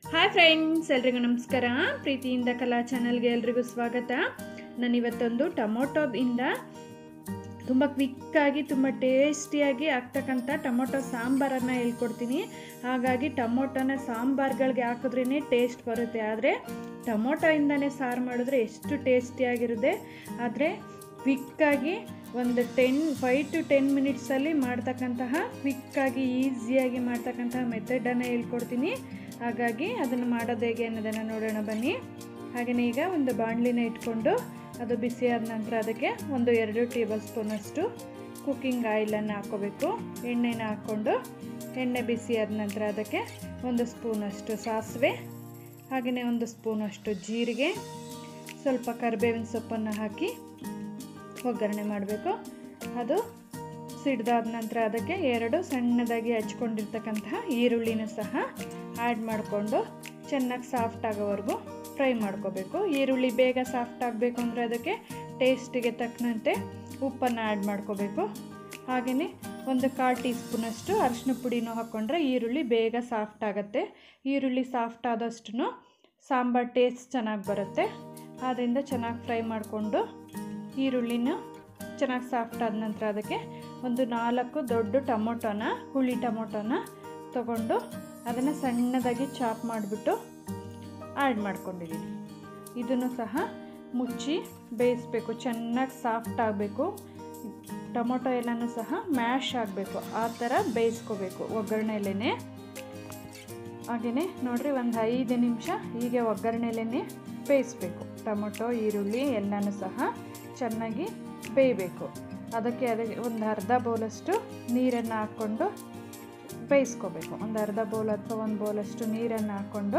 hi friends ಎಲ್ರಿಗೂ ನಮಸ್ಕಾರ ಪ್ರೀತಿಯಿಂದ ಕಲಾ ಚಾನಲ್ಗೆ ಎಲ್ರಿಗೂ ಸ್ವಾಗತ ನಾನು ಇವತ್ತೊಂದು ಟೊಮೊಟೊದಿಂದ ತುಂಬ ಕ್ವಿಕ್ಕಾಗಿ ತುಂಬ ಟೇಸ್ಟಿಯಾಗಿ ಆಗ್ತಕ್ಕಂಥ ಟೊಮೊಟೊ ಸಾಂಬಾರನ್ನು ಹೇಳ್ಕೊಡ್ತೀನಿ ಹಾಗಾಗಿ ಟೊಮೊಟೊನ ಸಾಂಬಾರ್ಗಳಿಗೆ ಹಾಕಿದ್ರೇ ಟೇಸ್ಟ್ ಬರುತ್ತೆ ಆದರೆ ಟೊಮೊಟೊಯಿಂದನೇ ಸಾರು ಮಾಡಿದ್ರೆ ಎಷ್ಟು ಟೇಸ್ಟಿಯಾಗಿರುತ್ತೆ ಆದರೆ ಕ್ವಿಕ್ಕಾಗಿ ಒಂದು ಟೆನ್ ಫೈವ್ ಟು ಟೆನ್ ಮಿನಿಟ್ಸಲ್ಲಿ ಮಾಡ್ತಕ್ಕಂತಹ ಕ್ವಿಕ್ಕಾಗಿ ಈಸಿಯಾಗಿ ಮಾಡ್ತಕ್ಕಂತಹ ಮೆಥಡನ್ನು ಹೇಳ್ಕೊಡ್ತೀನಿ ಹಾಗಾಗಿ ಅದನ್ನು ಮಾಡೋದು ಹೇಗೆ ಅನ್ನೋದನ್ನು ನೋಡೋಣ ಬನ್ನಿ ಹಾಗೆಯೇ ಈಗ ಒಂದು ಬಾಣಲಿನ ಇಟ್ಕೊಂಡು ಅದು ಬಿಸಿಯಾದ ನಂತರ ಅದಕ್ಕೆ ಒಂದು ಎರಡು ಟೇಬಲ್ ಸ್ಪೂನಷ್ಟು ಕುಕ್ಕಿಂಗ್ ಆಯಿಲನ್ನು ಹಾಕ್ಕೋಬೇಕು ಎಣ್ಣೆನ ಹಾಕ್ಕೊಂಡು ಎಣ್ಣೆ ಬಿಸಿಯಾದ ನಂತರ ಅದಕ್ಕೆ ಒಂದು ಸ್ಪೂನಷ್ಟು ಸಾಸಿವೆ ಹಾಗೆಯೇ ಒಂದು ಸ್ಪೂನಷ್ಟು ಜೀರಿಗೆ ಸ್ವಲ್ಪ ಕರಿಬೇವಿನ ಸೊಪ್ಪನ್ನು ಹಾಕಿ ಒಗ್ಗರಣೆ ಮಾಡಬೇಕು ಅದು ಸಿಡ್ದಾದ ನಂತರ ಅದಕ್ಕೆ ಎರಡು ಸಣ್ಣದಾಗಿ ಹಚ್ಕೊಂಡಿರ್ತಕ್ಕಂತಹ ಈರುಳ್ಳಿನ ಸಹ ಆ್ಯಡ್ ಮಾಡಿಕೊಂಡು ಚೆನ್ನಾಗಿ ಸಾಫ್ಟ್ ಆಗೋವರೆಗೂ ಫ್ರೈ ಮಾಡ್ಕೋಬೇಕು ಈರುಳ್ಳಿ ಬೇಗ ಸಾಫ್ಟ್ ಆಗಬೇಕು ಅಂದರೆ ಅದಕ್ಕೆ ಟೇಸ್ಟಿಗೆ ತಕ್ಕಂತೆ ಉಪ್ಪನ್ನು ಆ್ಯಡ್ ಮಾಡ್ಕೋಬೇಕು ಹಾಗೆಯೇ ಒಂದು ಕಾಲು ಟೀ ಸ್ಪೂನಷ್ಟು ಅರಿಶಿನ ಪುಡಿನೂ ಹಾಕ್ಕೊಂಡ್ರೆ ಈರುಳ್ಳಿ ಬೇಗ ಸಾಫ್ಟ್ ಆಗುತ್ತೆ ಈರುಳ್ಳಿ ಸಾಫ್ಟ್ ಆದಷ್ಟು ಸಾಂಬಾರು ಟೇಸ್ಟ್ ಚೆನ್ನಾಗಿ ಬರುತ್ತೆ ಆದ್ದರಿಂದ ಚೆನ್ನಾಗಿ ಫ್ರೈ ಮಾಡಿಕೊಂಡು ಈರುಳ್ಳಿನ ಚೆನ್ನಾಗಿ ಸಾಫ್ಟ್ ಆದ ನಂತರ ಅದಕ್ಕೆ ಒಂದು ನಾಲ್ಕು ದೊಡ್ಡ ಟೊಮೊಟೊನ ಹುಳಿ ಟೊಮೊಟೊನ ತಗೊಂಡು ಅದನ್ನು ಸಣ್ಣದಾಗಿ ಚಾಪ್ ಮಾಡಿಬಿಟ್ಟು ಆ್ಯಡ್ ಮಾಡ್ಕೊಂಡಿದ್ದೀನಿ ಇದನ್ನು ಸಹ ಮುಚ್ಚಿ ಬೇಯಿಸ್ಬೇಕು ಚೆನ್ನಾಗಿ ಸಾಫ್ಟ್ ಆಗಬೇಕು ಟೊಮೊಟೊ ಎಲ್ಲನೂ ಸಹ ಮ್ಯಾಶ್ ಆಗಬೇಕು ಆ ಥರ ಬೇಯಿಸ್ಕೋಬೇಕು ಒಗ್ಗರಣೆಲೇ ಹಾಗೆಯೇ ನೋಡಿರಿ ಒಂದು ಐದು ನಿಮಿಷ ಹೀಗೆ ಒಗ್ಗರಣೆಲೇ ಬೇಯಿಸ್ಬೇಕು ಟೊಮೊಟೊ ಈರುಳ್ಳಿ ಎಲ್ಲನೂ ಸಹ ಚೆನ್ನಾಗಿ ಬೇಯಬೇಕು ಅದಕ್ಕೆ ಅದಕ್ಕೆ ಒಂದು ಅರ್ಧ ಬೌಲಷ್ಟು ನೀರನ್ನು ಹಾಕ್ಕೊಂಡು ಬೇಯಿಸ್ಕೋಬೇಕು ಒಂದು ಅರ್ಧ ಬೌಲ್ ಅಥವಾ ಒಂದು ಬೌಲಷ್ಟು ನೀರನ್ನು ಹಾಕ್ಕೊಂಡು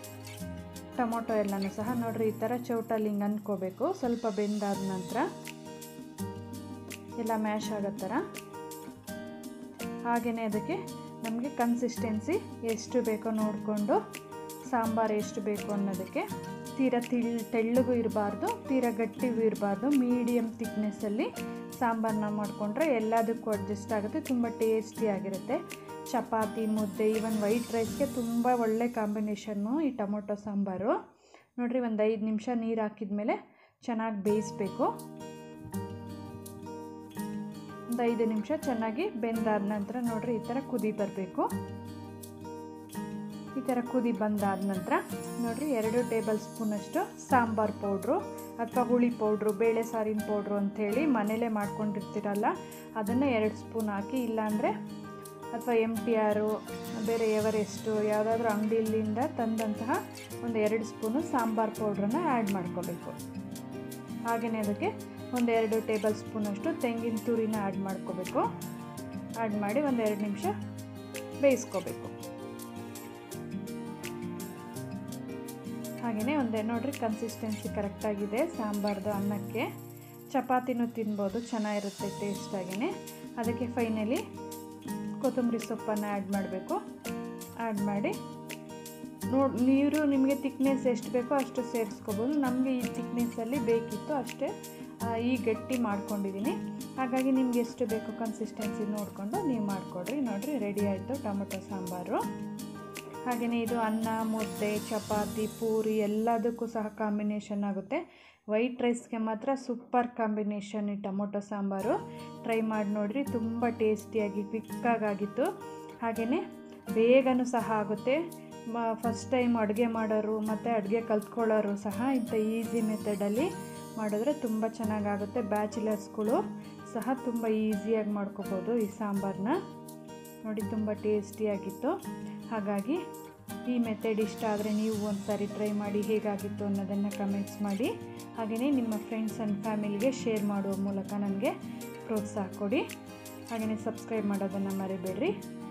ಟೊಮೊಟೊ ಎಲ್ಲನೂ ಸಹ ನೋಡಿರಿ ಈ ಥರ ಚೌಟಲ್ಲಿ ಹಿಂಗೆ ಅಂದ್ಕೋಬೇಕು ಸ್ವಲ್ಪ ಬೆಂದಾದ ನಂತರ ಎಲ್ಲ ಮ್ಯಾಶ್ ಆಗೋ ಥರ ಹಾಗೆಯೇ ಅದಕ್ಕೆ ನಮಗೆ ಕನ್ಸಿಸ್ಟೆನ್ಸಿ ಎಷ್ಟು ಬೇಕೋ ನೋಡಿಕೊಂಡು ಸಾಂಬಾರು ಎಷ್ಟು ಬೇಕು ಅನ್ನೋದಕ್ಕೆ ತೀರಾ ತಿಳ್ ತೆಳ್ಳಗೂ ಇರಬಾರ್ದು ತೀರಾ ಗಟ್ಟಿಗೂ ಇರಬಾರ್ದು ಮೀಡಿಯಮ್ ತಿಕ್ನೆಸ್ಸಲ್ಲಿ ಸಾಂಬಾರನ್ನ ಮಾಡಿಕೊಂಡ್ರೆ ಎಲ್ಲದಕ್ಕೂ ಅಡ್ಜಸ್ಟ್ ಆಗುತ್ತೆ ತುಂಬ ಟೇಸ್ಟಿಯಾಗಿರುತ್ತೆ ಚಪಾತಿ ಮುದ್ದೆ ಈವನ್ ವೈಟ್ ರೈಸ್ಗೆ ತುಂಬ ಒಳ್ಳೆ ಕಾಂಬಿನೇಷನ್ನು ಈ ಟೊಮೊಟೊ ಸಾಂಬಾರು ನೋಡಿರಿ ಒಂದು ಐದು ನಿಮಿಷ ನೀರು ಹಾಕಿದ್ಮೇಲೆ ಚೆನ್ನಾಗಿ ಬೇಯಿಸ್ಬೇಕು ಒಂದು ಐದು ನಿಮಿಷ ಚೆನ್ನಾಗಿ ಬೆಂದಾದ ನಂತರ ನೋಡಿರಿ ಈ ಥರ ಕುದಿ ಬರಬೇಕು ಈ ಥರ ಕುದಿ ಬಂದಾದ ನಂತರ ನೋಡಿರಿ ಎರಡು ಟೇಬಲ್ ಸ್ಪೂನಷ್ಟು ಸಾಂಬಾರು ಪೌಡ್ರು ಅಥವಾ ಹುಳಿ ಪೌಡ್ರು ಬೇಳೆ ಸಾರಿನ ಪೌಡ್ರು ಅಂಥೇಳಿ ಮನೇಲೇ ಮಾಡ್ಕೊಂಡಿರ್ತೀರಲ್ಲ ಅದನ್ನು ಎರಡು ಸ್ಪೂನ್ ಹಾಕಿ ಇಲ್ಲಾಂದರೆ ಅಥವಾ ಎಮ್ ಟಿ ಆರು ಬೇರೆ ಎವರೆಸ್ಟು ಯಾವುದಾದ್ರೂ ಅಂಗಡಿಯಿಂದ ತಂದಂತಹ ಒಂದು ಎರಡು ಸ್ಪೂನು ಸಾಂಬಾರು ಪೌಡ್ರನ್ನು ಆ್ಯಡ್ ಮಾಡ್ಕೋಬೇಕು ಹಾಗೆಯೇ ಅದಕ್ಕೆ ಒಂದು ಎರಡು ಟೇಬಲ್ ಸ್ಪೂನಷ್ಟು ತೆಂಗಿನ ತುರಿನ ಆ್ಯಡ್ ಮಾಡ್ಕೋಬೇಕು ಆ್ಯಡ್ ಮಾಡಿ ಒಂದು ಎರಡು ನಿಮಿಷ ಬೇಯಿಸ್ಕೋಬೇಕು ಹಾಗೆಯೇ ಒಂದೇ ನೋಡಿರಿ ಕನ್ಸಿಸ್ಟೆನ್ಸಿ ಕರೆಕ್ಟಾಗಿದೆ ಸಾಂಬಾರ್ದು ಅನ್ನಕ್ಕೆ ಚಪಾತಿನೂ ತಿನ್ಬೋದು ಚೆನ್ನಾಗಿರುತ್ತೆ ಟೇಸ್ಟಾಗಿಯೇ ಅದಕ್ಕೆ ಫೈನಲಿ ಕೊತ್ತಂಬರಿ ಸೊಪ್ಪನ್ನು ಆ್ಯಡ್ ಮಾಡಬೇಕು ಆ್ಯಡ್ ಮಾಡಿ ನೋಡಿ ನೀರು ನಿಮಗೆ ತಿಕ್ನೆಸ್ ಎಷ್ಟು ಬೇಕೋ ಅಷ್ಟು ಸೇರಿಸ್ಕೋಬೋದು ನಮಗೆ ಈ ತಿಕ್ನೆಸ್ಸಲ್ಲಿ ಬೇಕಿತ್ತು ಅಷ್ಟೇ ಈ ಗಟ್ಟಿ ಮಾಡ್ಕೊಂಡಿದ್ದೀನಿ ಹಾಗಾಗಿ ನಿಮ್ಗೆ ಎಷ್ಟು ಬೇಕೋ ಕನ್ಸಿಸ್ಟೆನ್ಸಿ ನೋಡಿಕೊಂಡು ನೀವು ಮಾಡಿಕೊಡ್ರಿ ನೋಡಿರಿ ರೆಡಿ ಆಯಿತು ಟೊಮೊಟೊ ಸಾಂಬಾರು ಹಾಗೆಯೇ ಇದು ಅನ್ನ ಮುದ್ದೆ ಚಪಾತಿ ಪೂರಿ ಎಲ್ಲದಕ್ಕೂ ಸಹ ಕಾಂಬಿನೇಷನ್ ಆಗುತ್ತೆ ವೈಟ್ ರೈಸ್ಗೆ ಮಾತ್ರ ಸೂಪರ್ ಕಾಂಬಿನೇಷನ್ ಈ ಟೊಮೊಟೊ ಸಾಂಬಾರು ಟ್ರೈ ಮಾಡಿ ನೋಡಿರಿ ತುಂಬ ಟೇಸ್ಟಿಯಾಗಿ ಕ್ವಿಕ್ಕಾಗಿತ್ತು ಹಾಗೆಯೇ ಬೇಗನೂ ಸಹ ಆಗುತ್ತೆ ಮ ಫಸ್ಟ್ ಟೈಮ್ ಅಡುಗೆ ಮಾಡೋರು ಮತ್ತು ಅಡುಗೆ ಕಲ್ತ್ಕೊಳ್ಳೋರು ಸಹ ಇಂಥ ಈಸಿ ಮೆಥಡಲ್ಲಿ ಮಾಡಿದ್ರೆ ತುಂಬ ಚೆನ್ನಾಗಾಗುತ್ತೆ ಬ್ಯಾಚುಲರ್ಸ್ಗಳು ಸಹ ತುಂಬ ಈಸಿಯಾಗಿ ಮಾಡ್ಕೋಬೋದು ಈ ಸಾಂಬಾರನ್ನ ನೋಡಿ ತುಂಬ ಟೇಸ್ಟಿಯಾಗಿತ್ತು ಹಾಗಾಗಿ ಈ ಮೆಥಡ್ ಇಷ್ಟ ಆದರೆ ನೀವು ಒಂದು ಸಾರಿ ಟ್ರೈ ಮಾಡಿ ಹೇಗಾಗಿತ್ತು ಅನ್ನೋದನ್ನು ಕಮೆಂಟ್ಸ್ ಮಾಡಿ ಹಾಗೆಯೇ ನಿಮ್ಮ ಫ್ರೆಂಡ್ಸ್ ಆ್ಯಂಡ್ ಫ್ಯಾಮಿಲಿಗೆ ಶೇರ್ ಮಾಡುವ ಮೂಲಕ ನನಗೆ ಪ್ರೋತ್ಸಾಹ ಕೊಡಿ ಹಾಗೆಯೇ ಸಬ್ಸ್ಕ್ರೈಬ್ ಮಾಡೋದನ್ನು ಮರಿಬೇಡ್ರಿ